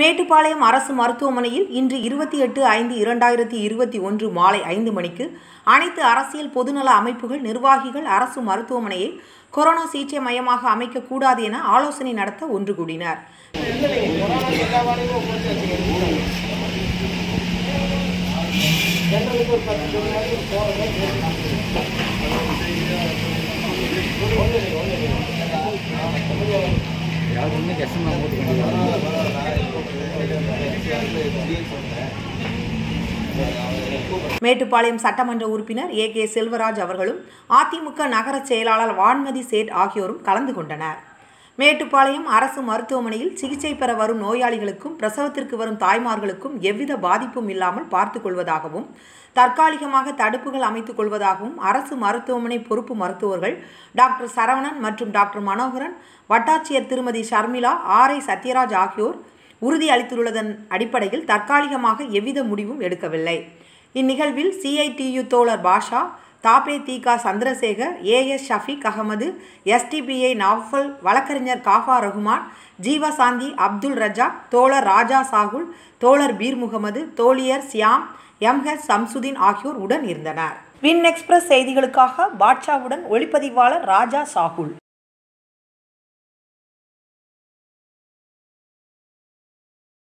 மேட்டுப்பாளையம் அரசு மருத்துவமனையில் இன்று இருபத்தி எட்டு ஐந்து இரண்டாயிரத்தி இருபத்தி ஒன்று மாலை ஐந்து மணிக்கு அனைத்து அரசியல் பொதுநல அமைப்புகள் நிர்வாகிகள் அரசு மருத்துவமனையை கொரோனா சிகிச்சை மையமாக அமைக்கக்கூடாது என ஆலோசனை நடத்த ஒன்று கூடினர் யாருமே கஷ்டமாக போட்டு மேட்டுப்பாளையம் சட்டமன்ற உறுப்பினர் ஏ கே செல்வராஜ் அவர்களும் அதிமுக நகர செயலாளர் வான்மதி சேட் ஆகியோரும் கலந்து கொண்டனர் மேட்டுப்பாளையம் அரசு மருத்துவமனையில் சிகிச்சை பெற வரும் நோயாளிகளுக்கும் பிரசவத்திற்கு வரும் தாய்மார்களுக்கும் எவ்வித பாதிப்பும் இல்லாமல் பார்த்துக் கொள்வதாகவும் தற்காலிகமாக தடுப்புகள் அமைத்துக் கொள்வதாகவும் அரசு மருத்துவமனை பொறுப்பு மருத்துவர்கள் டாக்டர் சரவணன் மற்றும் டாக்டர் மனோகரன் வட்டாட்சியர் திருமதி ஷர்மிளா ஆர் ஐ சத்யராஜ் ஆகியோர் உறுதி அளித்துள்ளதன் அடிப்படையில் தற்காலிகமாக எவ்வித முடிவும் எடுக்கவில்லை இந்நிகழ்வில் சிஐடியு தோழர் பாஷா தாபே தீகா சந்திரசேகர் ஏஎஸ் ஷஃபீக் அகமது எஸ்டிபிஐ நாவல் வழக்கறிஞர் காஃபா ரகுமான் ஜீவசாந்தி அப்துல் ரஜாக் தோழர் ராஜா சாகுல் தோழர் பீர் முகமது தோழியர் சியாம் எம்ஹெச் சம்சுதீன் ஆகியோர் உடன் இருந்தனர் வின் எக்ஸ்பிரஸ் செய்திகளுக்காக பாட்ஷாவுடன் ஒளிப்பதிவாளர் ராஜா சாகுல்